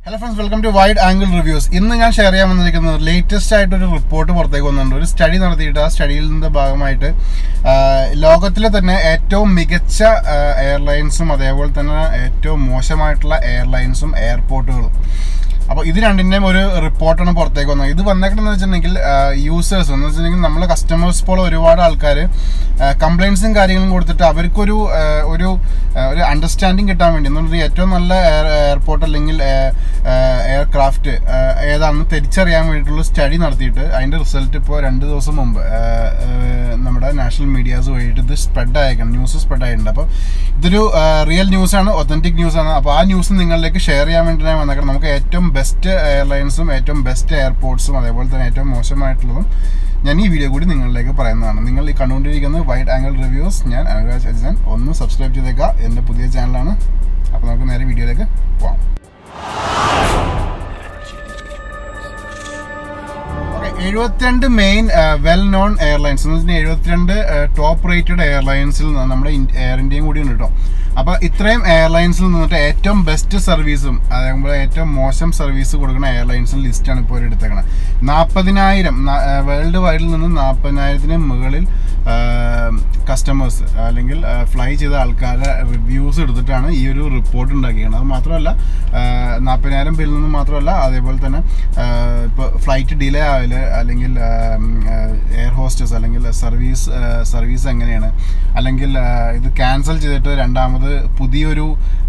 Hello friends welcome to wide angle reviews ഇന്ന് ഞാൻ share ചെയ്യാൻ വന്നിരിക്കുന്നത് ലേറ്റസ്റ്റ് ആയിട്ട് ഒരു റിപ്പോർട്ട് പുറത്തേക്ക് വന്നിട്ടുണ്ട് ഒരു സ്റ്റഡി നടത്തിയിട്ട് ആ സ്റ്റഡിയിൽ നിന്റെ ഭാഗമായിട്ട് ആ, ലോകത്തിലെ തന്നെ ഏറ്റവും മികച്ച എയർലൈൻസും അതേപോലെ തന്നെ ഏറ്റവും മോശമായിട്ടുള്ള എയർലൈൻസും എയർപോർട്ടുകളും അപ്പോൾ ഇത് രണ്ടിൻ്റെയും ഒരു റിപ്പോർട്ടാണ് പുറത്തേക്ക് വന്നത് ഇത് വന്നേക്കണെന്ന് വെച്ചിട്ടുണ്ടെങ്കിൽ യൂസേഴ്സ് എന്ന് വെച്ചിട്ടുണ്ടെങ്കിൽ നമ്മളെ കസ്റ്റമേഴ്സ് പോലെ ഒരുപാട് ആൾക്കാർ കംപ്ലയിൻസും കാര്യങ്ങളും കൊടുത്തിട്ട് അവർക്കൊരു ആ, ഒരു ആ, ഒരു അണ്ടർസ്റ്റാൻഡിങ് കിട്ടാൻ വേണ്ടി എന്ന് പറഞ്ഞാൽ ഏറ്റവും നല്ല എയർപോർട്ട് അല്ലെങ്കിൽ എയർക്രാഫ്റ്റ് ഏതാണെന്ന് തിരിച്ചറിയാൻ വേണ്ടിയിട്ടുള്ള സ്റ്റഡി നടത്തിയിട്ട് അതിൻ്റെ റിസൾട്ട് ഇപ്പോൾ രണ്ട് ദിവസം മുമ്പ് ആ, ആ, നമ്മുടെ നാഷണൽ മീഡിയാസ് വഴിയിട്ട് ഇത് സ്പ്രെഡ് ആയേക്കണം ന്യൂസ് സ്പ്രെഡ് ആയിട്ടുണ്ട് അപ്പോൾ ഇതൊരു റിയൽ ന്യൂസാണ് ഒത്തൻറ്റിക് ന്യൂസാണ് അപ്പോൾ ആ ന്യൂസ് നിങ്ങളിലേക്ക് ഷെയർ ചെയ്യാൻ വേണ്ടി ഞാൻ വന്നേക്കണം നമുക്ക് ഏറ്റവും ബെസ്റ്റ് എയർലൈൻസും ഏറ്റവും ബെസ്റ്റ് എയർപോർട്ട്സും അതേപോലെ തന്നെ ഏറ്റവും മോശമായിട്ടുള്ളതും ഞാൻ ഈ വീഡിയോ കൂടി നിങ്ങളിലേക്ക് പറയുന്നതാണ് നിങ്ങൾ ഈ കണ്ടുകൊണ്ടിരിക്കുന്നത് വൈഡ് ആംഗിൾ റിവ്യൂസ് ഞാൻ അനുരാജ് അജിസൻ ഒന്ന് സബ്സ്ക്രൈബ് ചെയ്തേക്കുക എൻ്റെ പുതിയ ചാനലാണ് അപ്പോൾ നമുക്ക് നേരെ വീഡിയോയിലേക്ക് പോകാം ഓക്കെ എഴുപത്തിരണ്ട് മെയിൻ വെൽ നോൺ എയർലൈൻസ് എന്ന് വെച്ചാൽ എഴുപത്തിരണ്ട് ടോപ്പ് റേറ്റഡ് എയർലൈൻസിൽ നിന്ന് നമ്മുടെ എയർ ഇന്ത്യയും കൂടി ഉണ്ട് കേട്ടോ അപ്പോൾ ഇത്രയും എയർലൈൻസിൽ നിന്നിട്ട് ഏറ്റവും ബെസ്റ്റ് സർവീസും അതേപോലെ ഏറ്റവും മോശം സർവീസ് കൊടുക്കുന്ന എയർലൈൻസിൻ്റെ ലിസ്റ്റാണ് ഇപ്പോൾ ഒരു എടുത്തേക്കണത് നാൽപ്പതിനായിരം വേൾഡ് വൈഡിൽ നിന്ന് നാൽപ്പതിനായിരത്തിന് മുകളിൽ കസ്റ്റമേഴ്സ് അല്ലെങ്കിൽ ഫ്ലൈ ചെയ്ത ആൾക്കാരുടെ റിവ്യൂസ് എടുത്തിട്ടാണ് ഈ ഒരു റിപ്പോർട്ട് ഉണ്ടാക്കിയത് അത് മാത്രമല്ല നാൽപ്പതിനായിരം ബില്ലിൽ നിന്ന് മാത്രമല്ല അതേപോലെ തന്നെ ഇപ്പോൾ ഫ്ലൈറ്റ് ഡിലേ ആവല് അല്ലെങ്കിൽ എയർ ഹോസ്റ്റസ് അല്ലെങ്കിൽ സർവീസ് സർവീസ് എങ്ങനെയാണ് അല്ലെങ്കിൽ ആ, ഇത് ക്യാൻസൽ ചെയ്തിട്ട് രണ്ടാമത് പുതിയൊരു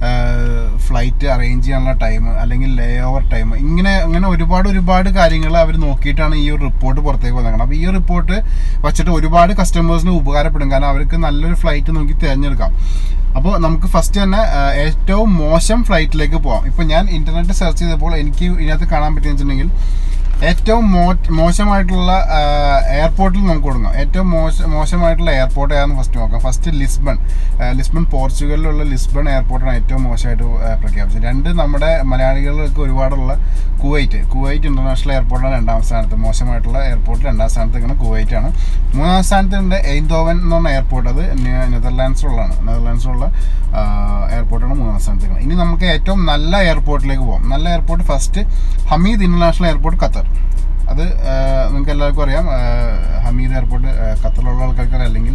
ഫ്ലൈറ്റ് അറേഞ്ച് ചെയ്യാനുള്ള ടൈം അല്ലെങ്കിൽ ലേ ഓവർ ടൈം ഇങ്ങനെ അങ്ങനെ ഒരുപാട് ഒരുപാട് കാര്യങ്ങൾ അവർ നോക്കിയിട്ടാണ് ഈ ഒരു റിപ്പോർട്ട് പുറത്തേക്ക് വന്നേക്കുന്നത് അപ്പോൾ ഈ റിപ്പോർട്ട് വച്ചിട്ട് ഒരുപാട് കസ്റ്റമേഴ്സിന് ഉപകാരപ്പെടും കാരണം അവർക്ക് നല്ലൊരു ഫ്ലൈറ്റ് നോക്കി തിരഞ്ഞെടുക്കാം അപ്പോൾ നമുക്ക് ഫസ്റ്റ് തന്നെ ആ, ഏറ്റവും മോശം ഫ്ലൈറ്റിലേക്ക് പോവാം ഇപ്പോൾ ഞാൻ ഇൻ്റർനെറ്റ് സെർച്ച് ചെയ്തപ്പോൾ എനിക്ക് ഇതിനകത്ത് കാണാൻ പറ്റിയെന്ന് വെച്ചിട്ടുണ്ടെങ്കിൽ ഏറ്റവും മോ മോശമായിട്ടുള്ള എയർപോർട്ടിൽ നമുക്ക് കൊടുക്കാം ഏറ്റവും മോശ മോശമായിട്ടുള്ള എയർപോർട്ട് ഏതാണെന്ന് ഫസ്റ്റ് നോക്കാം ഫസ്റ്റ് ലിസ്ബൺ ആ, ലിസ്ബൺ പോർച്ചുഗലിലുള്ള ലിസ്ബൺ എയർപോർട്ടാണ് ഏറ്റവും മോശമായിട്ട് ആ, പ്രഖ്യാപിച്ചത് രണ്ട് നമ്മുടെ മലയാളികൾക്ക് ഒരുപാടുള്ള കുവൈറ്റ് കുവൈറ്റ് ഇന്റർനാഷണൽ എയർപോർട്ടാണ് രണ്ടാം സ്ഥാനത്ത് മോശമായിട്ടുള്ള എയർപോർട്ട് രണ്ടാം സ്ഥാനത്ത് നിൽക്കുന്ന കുവൈറ്റ് ആണ് മൂന്നാം സ്ഥാനത്തുണ്ട് എയ്ൻതോവൻ എന്ന് പറഞ്ഞ എയർപോർട്ട് അത് നെ- നെതർലാൻഡ്സിലുള്ളതാണ് നെതർലാൻഡ്സിലുള്ള ആ, എയർപോർട്ടാണ് മൂന്നാം സ്ഥാനത്ത് നിൽക്കുന്നത് ഇനി നമുക്ക് ഏറ്റവും നല്ല എയർപോർട്ടിലേക്ക് പോകാം നല്ല airport first Hamid international airport Qatar അത് നിങ്ങൾക്ക് എല്ലാവർക്കും അറിയാം ആ, ഹമീദ് എയർപോർട്ട് ആ, ഖത്തറിലുള്ള ആൾക്കാർക്ക് അല്ലെങ്കിൽ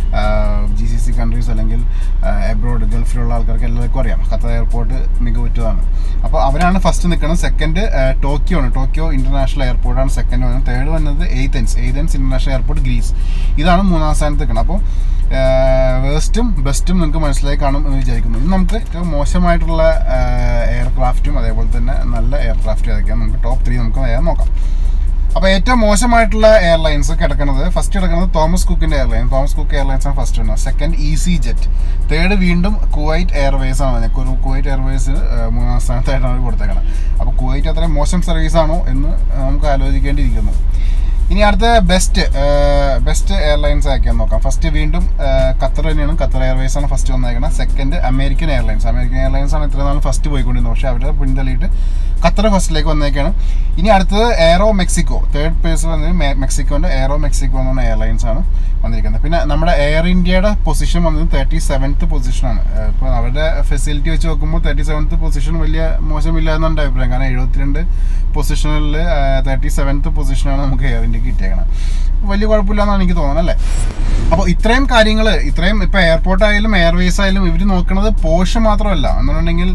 ജി സി സി കൺട്രീസ് അല്ലെങ്കിൽ എബ്രോഡ് ഗൾഫിലുള്ള ആൾക്കാർക്ക് എല്ലാവർക്കും അറിയാം ഖത്തർ എയർപോർട്ട് മികവുറ്റതാണ് അപ്പോൾ അവരാണ് ഫസ്റ്റ് നിൽക്കുന്നത് സെക്കൻഡ് ടോക്കിയോ ആണ് ടോക്കിയോ ഇന്റർനാഷണൽ എയർപോർട്ടാണ് സെക്കൻഡ് വന്നത് തേർഡ് വന്നത് Athens Athens international airport Greece ഇതാണ് മൂന്നാം സ്ഥാനത്ത് നിൽക്കുന്നത് അപ്പോൾ വേസ്റ്റും ബെസ്റ്റും നിങ്ങൾക്ക് മനസ്സിലായി കാണും എന്ന് വിചാരിക്കുന്നു ഇനി നമുക്ക് ഏറ്റവും മോശമായിട്ടുള്ള എയർക്രാഫ്റ്റും അതേപോലെ തന്നെ നല്ല എയർക്രാഫ്റ്റ് ഏതൊക്കെയാണ് നമുക്ക് ടോപ്പ് ത്രീ നമുക്ക് വേഗം നോക്കാം അപ്പോൾ ഏറ്റവും മോശമായിട്ടുള്ള എയർലൈൻസ് കിടക്കുന്നത് ഫസ്റ്റ് കിടക്കുന്നത് തോമസ് കുക്കിന്റെ എയർലൈൻ തോമസ് കുക്ക് എയർലൈൻസ് ആണ് ഫസ്റ്റ് ഉണ്ട് സെക്കൻഡ് ഈസി ജെറ്റ് തേർഡ് വീണ്ടും കുവൈറ്റ് എയർവേസ് ആണ് വന്നത്. കു- കുവൈറ്റ് എയർവേസ് മൂന്നാം സ്ഥാനത്തായിട്ടാണ് അവർ കൊടുത്തേക്കുന്നത് അപ്പോൾ കുവൈറ്റ് അത്രയും മോശം സർവീസ് ആണോ എന്ന് നമുക്ക് ആലോചിക്കേണ്ടിയിരിക്കുന്നു ഇനി അടുത്ത ബെസ്റ്റ് ബെസ്റ്റ് എയർലൈൻസ് ആക്കിയാൽ നോക്കാം ഫസ്റ്റ് വീണ്ടും ആ, ഖത്തർ തന്നെയാണ് ഖത്തർ എയർവേസ് ആണ് ഫസ്റ്റ് വന്നേക്കുന്നത് second American Airlines American Airlines ആണ് ഇത്ര നാൾ ഫസ്റ്റ് പോയിക്കൊണ്ടിരുന്നത് പക്ഷേ അവരുടെ പിന്തള്ളിയിട്ട് ഖത്തർ ഫസ്റ്റിലേക്ക് വന്നേക്കാണ് ഇനി അടുത്തത് എയറോ മെക്സിക്കോ തേർഡ് പ്ലേസ് വന്നത് മെ- മെക്സിക്കോന്റെ എയറോ മെക്സിക്കോ എന്ന് പറഞ്ഞ എയർലൈൻസ് ആണ് വന്നിരിക്കുന്നത് പിന്നെ നമ്മുടെ എയർ ഇന്ത്യയുടെ പൊസിഷൻ വന്നത് തേർട്ടി സെവൻത്ത് പൊസിഷനാണ് ഇപ്പോൾ അവരുടെ ഫെസിലിറ്റി വെച്ച് നോക്കുമ്പോൾ തേർട്ടി സെവൻത്ത് പൊസിഷൻ വലിയ മോശമില്ല എന്നാണ് എൻ്റെ അഭിപ്രായം കാരണം എഴുപത്തിരണ്ട് പൊസിഷനിൽ തേർട്ടി സെവൻത്ത് പൊസിഷനാണ് നമുക്ക് എയർ ഇന്ത്യക്ക് കിട്ടിയേക്കണം വലിയ കുഴപ്പമില്ല എന്നാണ് എനിക്ക് തോന്നുന്നത് അല്ലേ അപ്പോൾ ഇത്രയും കാര്യങ്ങൾ ഇത്രയും ഇപ്പോൾ എയർപോർട്ട് ആയാലും എയർവേസ് ആയാലും ഇവർ നോക്കുന്നത് പോഷ് മാത്രമല്ല എന്നുണ്ടെങ്കിൽ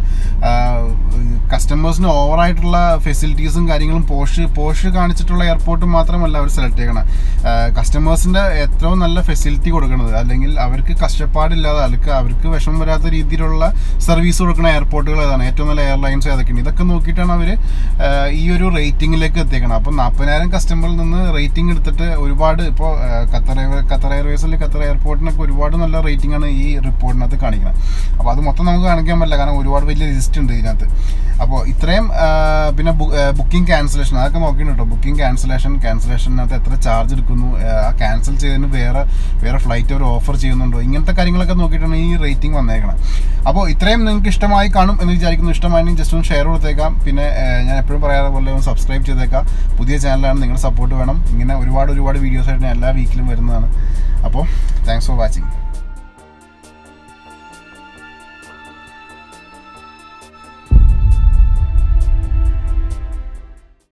കസ്റ്റമേഴ്സിന് ഓവറായിട്ടുള്ള ഫെസിലിറ്റീസും കാര്യങ്ങളും പോഷ് പോഷ് കാണിച്ചിട്ടുള്ള എയർപോർട്ട് മാത്രമല്ല അവർ സെലക്ട് ചെയ്യണം കസ്റ്റമേഴ്സിൻ്റെ ഏറ്റവും നല്ല ഫെസിലിറ്റി കൊടുക്കുന്നത് അല്ലെങ്കിൽ അവർക്ക് കഷ്ടപ്പാടില്ലാതെ അവർക്ക് അവർക്ക് വിഷമം വരാത്ത രീതിയിലുള്ള സർവീസ് കൊടുക്കുന്ന എയർപോർട്ടുകൾ ഏതാണ് ഏറ്റവും നല്ല എയർലൈൻസ് ഏതൊക്കെയാണ് ഇതൊക്കെ നോക്കിയിട്ടാണ് അവർ ഈ ഒരു റേറ്റിംഗിലേക്ക് എത്തിക്കണം അപ്പോൾ നാൽപ്പതിനായിരം കസ്റ്റമറിൽ നിന്ന് റേറ്റിംഗ് എടുത്തിട്ട് ഒരുപാട് ഇപ്പോൾ ഖത്തർ എയർ- ഖത്തർ എയർവേസിൽ ഖത്തർ എയർപോർട്ടിനൊക്കെ ഒരുപാട് നല്ല റേറ്റിംഗ് ആണ് ഈ റിപ്പോർട്ടിനകത്ത് കാണിക്കുന്നത് അപ്പോൾ അത് മൊത്തം നമുക്ക് കാണിക്കാൻ പറ്റില്ല കാരണം ഒരുപാട് വലിയ ലിസ്റ്റ് ഉണ്ട് ഇതിനകത്ത് അപ്പോൾ ഇത്രയും ആ, പിന്നെ ബുക്കിംഗ് ക്യാൻസലേഷൻ അതൊക്കെ നോക്കിയിട്ടുണ്ട് കേട്ടോ ബുക്കിംഗ് ക്യാൻസലേഷൻ ക്യാൻസലേഷനകത്ത് എത്ര ചാർജ് എടുക്കുന്നു ആ ക്യാൻസൽ ചെയ്തതിന് വേറെ വേറെ ഫ്ലൈറ്റ് അവർ ഓഫർ ചെയ്യുന്നുണ്ടോ ഇങ്ങനത്തെ കാര്യങ്ങളൊക്കെ നോക്കിയിട്ടാണ് ഈ റേറ്റിംഗ് വന്നേക്കണം അപ്പോൾ ഇത്രയും നിങ്ങൾക്ക് ഇഷ്ടമായി കാണും എന്ന് വിചാരിക്കുന്നു ഇഷ്ടമായെങ്കിൽ ജസ്റ്റ് ഒന്ന് ഷെയർ കൊടുത്തേക്കാം പിന്നെ ആ, ഞാൻ എപ്പോഴും പറയാറ് പോലെ ഒന്ന് സബ്സ്ക്രൈബ് ചെയ്തേക്കാം പുതിയ ചാനലാണ് നിങ്ങളുടെ സപ്പോർട്ട് വേണം ഇങ്ങനെ ഒരുപാട് ഒരുപാട് വീഡിയോസ് ആയിട്ട് ഞാൻ എല്ലാ വീക്കിലും വരുന്നതാണ് അപ്പോൾ താങ്ക്സ് ഫോർ വാച്ചിങ്